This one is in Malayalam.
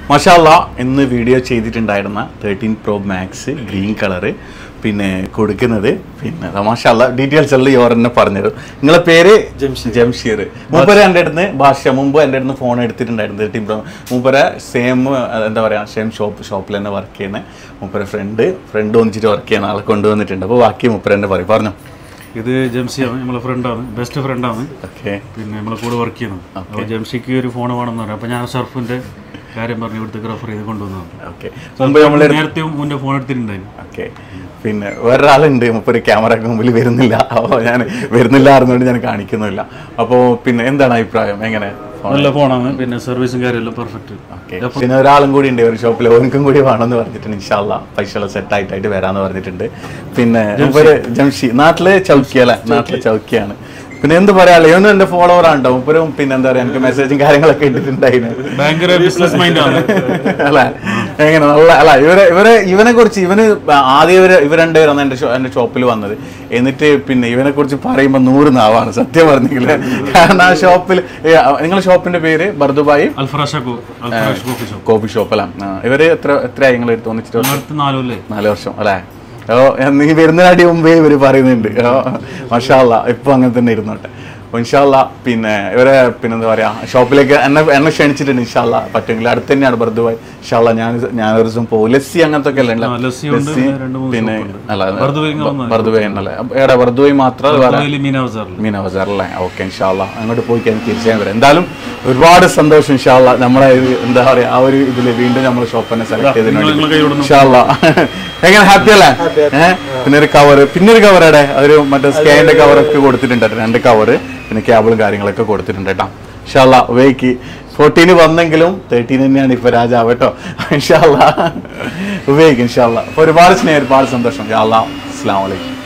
മഷാല്ല ഇന്ന് വീഡിയോ ചെയ്തിട്ടുണ്ടായിരുന്ന thirteen pro max green colour പിന്നെ കൊടുക്കുന്നത് പിന്നെ മഷാല്ല ഡീറ്റെയിൽസ് എല്ലാം ഇവർ തന്നെ പറഞ്ഞുതരും നിങ്ങളെ പേര് ജംഷീർ മൂപ്പര എൻ്റെ അടുത്ത് ഭാഷ മുമ്പ് എൻ്റെ അടുത്ത് ഫോൺ എടുത്തിട്ടുണ്ടായിരുന്നു തേർട്ടീൻ പ്രോ മൂപ്പര സെയിം എന്താ പറയുക സെയിം ഷോപ്പ് ഷോപ്പിൽ തന്നെ വർക്ക് ചെയ്യുന്ന മൂപ്പര ഫ്രണ്ട് ഫ്രണ്ട് ഒന്നിച്ചിട്ട് വർക്ക് ചെയ്യുന്ന ആളെ കൊണ്ടുവന്നിട്ടുണ്ട് അപ്പോൾ ബാക്കി മൂപ്പര തന്നെ പറയും പറഞ്ഞു ഇത് ജംസിയാണ് നമ്മളെ ഫ്രണ്ടാണ് ബെസ്റ്റ് ഫ്രണ്ടാണ് ഓക്കെ പിന്നെ നമ്മളെ കൂടെ വർക്ക് ചെയ്യുന്നത് അപ്പോൾ ജംഷിക്ക് ഒരു ഫോൺ വേണമെന്ന് പറഞ്ഞു അപ്പോൾ ഞാൻ സർഫിന്റെ കാര്യം പറഞ്ഞു ഇവിടുത്തേക്ക് റെഫർ ചെയ്ത് കൊണ്ടുവന്നതാണ് ഓക്കെ മുമ്പ് നമ്മൾ നേരത്തെ മുന്നേ ഫോൺ എടുത്തിട്ടുണ്ടായിരുന്നു ഓക്കെ പിന്നെ വേറൊരാളുണ്ട് മുപ്പൊരു ക്യാമറക്ക് മുമ്പിൽ വരുന്നില്ല അപ്പോൾ ഞാൻ വരുന്നില്ല അറിഞ്ഞുകൊണ്ട് ഞാൻ കാണിക്കുന്നില്ല അപ്പോൾ പിന്നെ എന്താണ് അഭിപ്രായം എങ്ങനെ നല്ല ഫോണാണ് പിന്നെ സർവീസും കാര്യമെല്ലാം പെർഫെക്റ്റ് ഓക്കെ പിന്നെ ഒരാളും കൂടി ഉണ്ട് ഒരു ഷോപ്പിൽ ഓനക്കും കൂടി വേണമെന്ന് പറഞ്ഞിട്ടുണ്ട് ഇൻഷാല്ല പൈസ സെറ്റ് ആയിട്ടായിട്ട് വരാന്ന് പറഞ്ഞിട്ടുണ്ട് പിന്നെ മുപ്പൊരു ജംഷി നാട്ടില് ചൗക്കിയല്ലേ നാട്ടില് ചൗക്കിയാണ് പിന്നെ എന്ത് പറയാ ഇവനും എന്റെ ഫോളോവർ ആണ്ടോ മുപ്പരും പിന്നെ എന്താ പറയാ എനിക്ക് മെസ്സേജും കാര്യങ്ങളൊക്കെ ഇട്ടിട്ടുണ്ടായിരുന്നു ഭയങ്കര ബിസിനസ് മൈൻഡ് ആണ് അല്ല എങ്ങനെ നല്ല അല്ല ഇവരെ ഇവരെ ഇവനെ കുറിച്ച് ഇവന് ആദ്യം ഇവര് ഇവർ രണ്ടുപേരാണ് എൻ്റെ ഷോ എൻ്റെ ഷോപ്പിൽ വന്നത് എന്നിട്ട് പിന്നെ ഇവനെ കുറിച്ച് പറയുമ്പോൾ നൂറ് നാവാണ് സത്യം പറഞ്ഞെങ്കിൽ കാരണം ആ ഷോപ്പിൽ നിങ്ങളുടെ ഷോപ്പിന്റെ പേര് ബർദുബായി അൽഫറാഷ അൽഫറാഷ് കോഫി ഷോപ്പ് കോഫി ഷോപ്പ് അല്ല ആ, ഇവര് എത്ര എത്രയായി നിങ്ങൾ തോന്നിച്ചിട്ട് അടുത്ത് നാലല്ലേ നാല് വർഷം അല്ലേ ഓ നീ വരുന്നതിനാട്ടി മുമ്പേ ഇവര് പറയുന്നുണ്ട് ഓ മഷാല്ല ഇപ്പൊ അങ്ങനെ തന്നെ ഇരുന്നോട്ടെ അപ്പൊ ഇൻഷാല്ല പിന്നെ ഇവരെ പിന്നെ എന്താ പറയാ ഷോപ്പിലേക്ക് എന്നെ എന്നെ ക്ഷണിച്ചിട്ടുണ്ട് ഇൻഷാല്ല പറ്റുമെങ്കിൽ അടുത്ത് തന്നെയാണ് ബർദുബായ് ഇൻഷാല്ല ഞാൻ ഞാൻ ഒരു ദിവസം പോകും ലസ്സി അങ്ങനത്തെ ഒക്കെ അല്ലേ ആ, ലസ്സി ഉണ്ട്, പിന്നെ രണ്ട് മൂന്ന് പിന്നെ shop ഉണ്ട്. അല്ല ബർദുബായ് ഇങ്ങ് വന്നാ മതി. ബർദുബായ് ഉണ്ടല്ലേ അപ്പൊ എടാ ബർദുബായ് മാത്രം വേറെ ദുബായിൽ മീന ബസാറിൽ മീന ബസാറല്ലേ ഓക്കെ ഇൻഷാല്ല അങ്ങോട്ട് പോയി കഴിഞ്ഞാൽ തീർച്ചയായും വരാം എന്തായാലും ഒരുപാട് സന്തോഷം ഇൻഷാല്ല നമ്മളെ ഇത് എന്താ പറയാ ആ ഒരു ഇതില് വീണ്ടും നമ്മൾ ഷോപ്പ് തന്നെ സെലക്ട് ചെയ്തതിന് നിങ്ങൾ- നിങ്ങളെ കൈ കൊടുക്കുന്നു. ഇൻഷാല്ല എങ്ങനെ ഹാപ്പി അല്ലേ ഏഹ് പിന്നെ ഒരു കവർ പിന്നെ ഒരു കവർ എടെ ഒരു മറ്റേ സ്കാനിന്റെ കവർ ഒക്കെ കൊടുത്തിട്ടുണ്ട് കേട്ടോ. രണ്ട് കവർ പിന്നെ കേബിളും കാര്യങ്ങളൊക്കെ കൊടുത്തിട്ടുണ്ട് കേട്ടോ ഇൻഷാല്ല ഉപയോഗിക്ക് ഫോർട്ടീന് വന്നെങ്കിലും തേർട്ടീൻ തന്നെയാണ് ഇപ്പൊ രാജാവ് കേട്ടോ ഇൻഷാല്ല ഉപയോഗിക്കും ഇൻഷാല്ല അപ്പൊ ഒരുപാട് സ്നേഹം ഒരുപാട് സന്തോഷം യാ അല്ലാ അസ്സാം വലൈക്കും